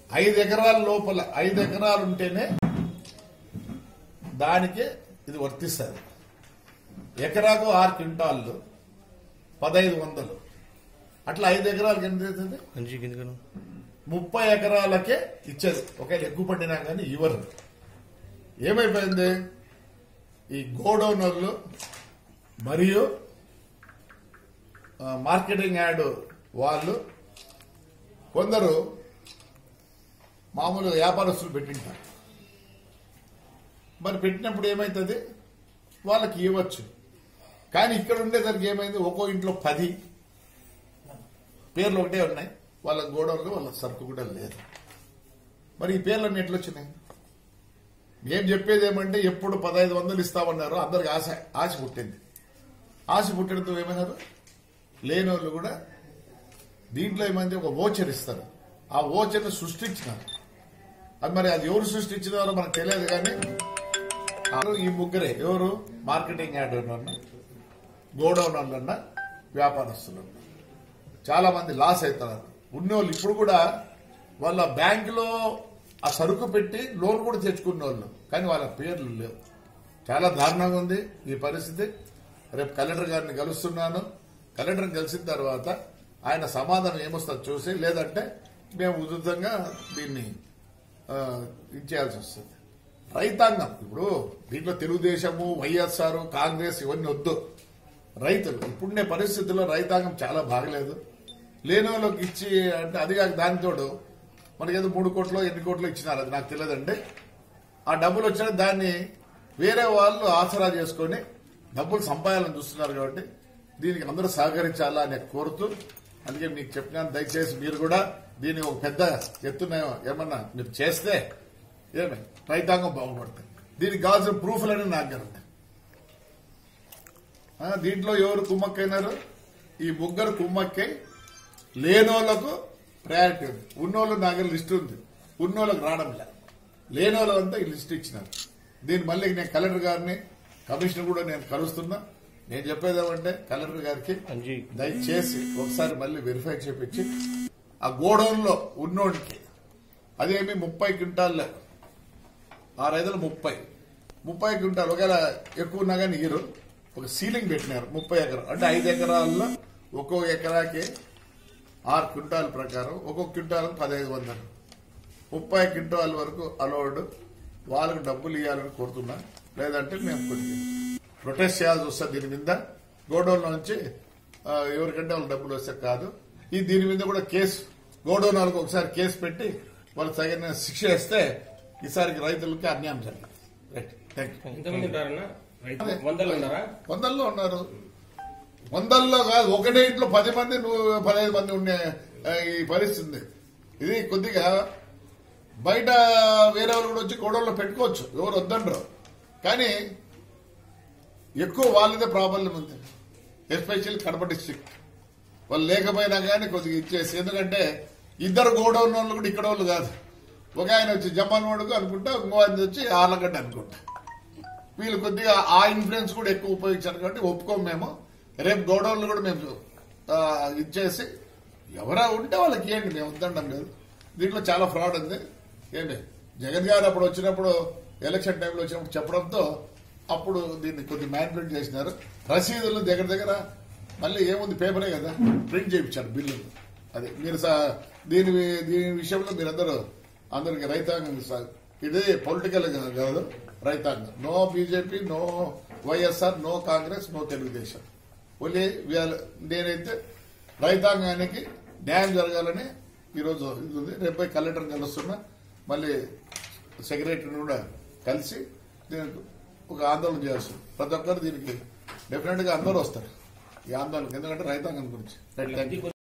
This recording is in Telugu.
ఐదు ఎకరాల లోపల ఐదు ఎకరాలు ఉంటేనే దానికి ఇది వర్తిస్తుంది ఎకరాకు ఆరు క్వింటాళ్ళు పదహైదు వందలు అట్లా ఐదు ఎకరాలకు ఎంత అవుతుంది మంచి కిందకను ముప్పై ఎకరాలకే ఇచ్చేది ఒకవేళ ఎక్కువ పడినా కానీ ఇవ్వరు ఏమైపోయింది ఈ గోడౌనర్లు మరియు ఆ, మార్కెటింగ్ యాడ్ వాళ్ళు కొందరు మామూలు వ్యాపారస్తులు పెట్టింటారు మరి పెట్టినప్పుడు ఏమవుతుంది వాళ్ళకి ఇవ్వచ్చు కానీ ఇక్కడ ఉండేసరికి ఏమైంది ఒక్కో ఇంట్లో పది పేర్లు ఒకటే ఉన్నాయి వాళ్ళ గోడౌన్లో వాళ్ళ సరుకు కూడా లేదు మరి ఈ పేర్లన్నీ ఎట్లా వచ్చినాయి ఏం చెప్పేది ఏమంటే ఎప్పుడు పదహైదు వందలు ఇస్తామన్నారు అందరికి ఆశ ఆశ పుట్టింది ఆశ పుట్టడంతో ఏమన్నారు లేని వాళ్ళు కూడా దీంట్లో ఏమైంది ఒక ఓచర్ ఇస్తారు ఆ ఓచర్ని సృష్టించినారు అది మరి అది ఎవరు సృష్టించినారో మనకు తెలియదు కానీ ఆ- ఈ ముగ్గురే ఎవరు మార్కెటింగ్ యాడ్ గోడౌన్ వాళ్ళన్నా వ్యాపారస్తులు చాలా మంది లాస్ అవుతున్నారు ఉన్నోళ్ళు ఇప్పుడు కూడా వాళ్ళ బ్యాంకులో ఆ సరుకు పెట్టి లోన్ కూడా తెచ్చుకున్న వాళ్ళు కానీ వాళ్ళ పేర్లు లేవు చాలా దారుణంగా ఉంది ఈ పరిస్థితి రేపు కలెక్టర్ గారిని కలుస్తున్నాను కలెక్టర్ కలిసిన తర్వాత ఆయన సమాధానం ఏమొస్తుందో చూసి లేదంటే మేము ఉధృతంగా దీన్ని ఆ, ఇచ్చేయాల్సి వస్తుంది రైతాంగం ఇప్పుడు దీంట్లో తెలుగుదేశము వైఎస్ఆర్ కాంగ్రెస్ ఇవన్నీ వద్దు రైతులు ఇప్పుడున్న పరిస్థితుల్లో రైతాంగం చాలా బాగలేదు లేని వాళ్ళకి ఇచ్చి అంటే అది కాక దానితోడు మనకి ఏదో మూడు కోట్లు ఎన్ని కోట్లు ఇచ్చినారు అది నాకు తెలియదండి ఆ డబ్బులు వచ్చిన దాన్ని వేరే వాళ్ళు ఆసరా చేసుకొని డబ్బులు సంపాదాలని చూస్తున్నారు కాబట్టి దీనికి అందరూ సహకరించాలా అని కోరుతూ అందుకే మీకు చెప్పినాను దయచేసి మీరు కూడా దీన్ని ఒక పెద్ద ఎత్తున ఏమన్నా మీరు చేస్తే ఏమే రైతాంగం బాగుపడుతుంది దీనికి కావాల్సిన ప్రూఫ్లన్నీ నాకు కనుక ఆ, దీంట్లో ఎవరు కుమ్మక్కైనారు ఈ ముగ్గురు కుమ్మక్కై లేనోళ్లకు ప్రయారిటీ ఉంది ఉన్నోళ్ళు నా దగ్గర లిస్ట్ ఉంది ఉన్నోళ్ళకి రావడం లే లేనోళ్ళు అంతా ఈ లిస్ట్ ఇచ్చినారు దీని మళ్ళీ నేను కలెక్టర్ గారిని కమిషనర్ కూడా నేను కలుస్తున్నా నేను చెప్పేది ఏమంటే కలెక్టర్ గారికి మంచి దయచేసి ఒకసారి మళ్ళీ వెరిఫై చేపించి ఆ గోడౌన్ లో ఉన్నోడికి అదేమి ముప్పై క్వింటాల్ ఆరు ఐదులు ముప్పై ముప్పై క్వింటాల్ ఒకవేళ ఎక్కువ ఉన్నా కానీ ఇరు ఒక సీలింగ్ పెట్టినారు ముప్పై ఎకరాలు అంటే ఐదు ఎకరాల్లో ఒక్కో ఎకరాకి ఆరు క్వింటాల్ ప్రకారం ఒక్కొక్క క్వింటాల్ పదహైదు వందలు ముప్పై క్వింటాల్ వరకు అలౌడ్ వాళ్ళకు డబ్బులు ఇవ్వాలని కోరుతున్నా లేదంటే మేము కొద్దిగా ప్రొటెస్ట్ చేయాల్సి వస్తుంది దీని మీద గోడౌన్ నుంచి ఆ, ఎవరికంటే వాళ్ళు డబ్బులు వస్తే కాదు ఈ దీని మీద కూడా కేసు గోడౌన్ వాళ్ళకి ఒకసారి కేసు పెట్టి వాళ్ళకి తగిన శిక్ష ఇస్తే ఈసారికి రైతులకి అన్యాయం జరిగింది రైట్ థ్యాంక్ యూ ఎంతమంది ఉంటారన్నా రైతు వందలు ఉన్నారా వందల్లో ఉన్నారు వందల్లో కాదు ఒకటే ఇంట్లో పది మంది నువ్వు పదహైదు మంది ఉండే ఆ, ఈ పరిస్థితి ఉంది ఇది కొద్దిగా బయట వేరే వాళ్ళు కూడా వచ్చి గొడవల్లో పెట్టుకోవచ్చు ఎవరు వద్దండ్రు కానీ ఎక్కువ వాళ్ళదే ప్రాబ్లం ఉంది ఎస్పెషల్లీ కడప డిస్ట్రిక్ట్ వాళ్ళు లేకపోయినా కానీ కొద్దిగా ఇచ్చేసి ఎందుకంటే ఇద్దరు గోడౌన్ వాళ్ళు కూడా ఇక్కడ వాళ్ళు కాదు ఒక ఆయన వచ్చి జమ్మన్ వాడుకు అనుకుంటా ఇంకో ఆయన వచ్చి ఆర్లగడ్డ అనుకుంటా వీళ్ళు కొద్దిగా ఆ ఇన్ఫ్లుయెన్స్ కూడా ఎక్కువ ఉపయోగించారు కాబట్టి ఒప్పుకోం మేము రేపు గోడౌన్లు కూడా మేము ఆ, ఇచ్చేసి ఎవరా ఉంటే వాళ్ళకి ఇవ్వండి మేము వద్దండం లేదు దీంట్లో చాలా ఫ్రాడ్ ఉంది ఏంటి జగన్ గారు అప్పుడు వచ్చినప్పుడు ఎలక్షన్ టైంలో వచ్చినప్పుడు చెప్పడంతో అప్పుడు దీన్ని కొద్ది మ్యానిపులేట్ చేసినారు రసీదులు దగ్గర దగ్గర మళ్ళీ ఏముంది పేపరే కదా ప్రింట్ చేయించారు బిల్లు అది మీరు సా- దీని దీని విషయంలో మీరందరూ అందరికి రైతాంగం సా- ఇదే పొలిటికల్ కాదు రైతాంగం no BJP no YSR no Congress no Telugu Desam only వీళ్ళ- నేనైతే రైతాంగానికి న్యాయం జరగాలని ఈరోజు ఇది ఉంది రేపు పోయి కలెక్టర్ కలుస్తున్నా మళ్ళీ సెక్రటరీని కూడా కలిసి దీనికి ఒక ఆందోళన చేస్తారు ప్రతి ఒక్కరు దీనికి డెఫినెట్ గా అందరూ వస్తారు ఈ ఆందోళన ఎందుకంటే రైతాంగం గురించి రైట్ థ్యాంక్ యూ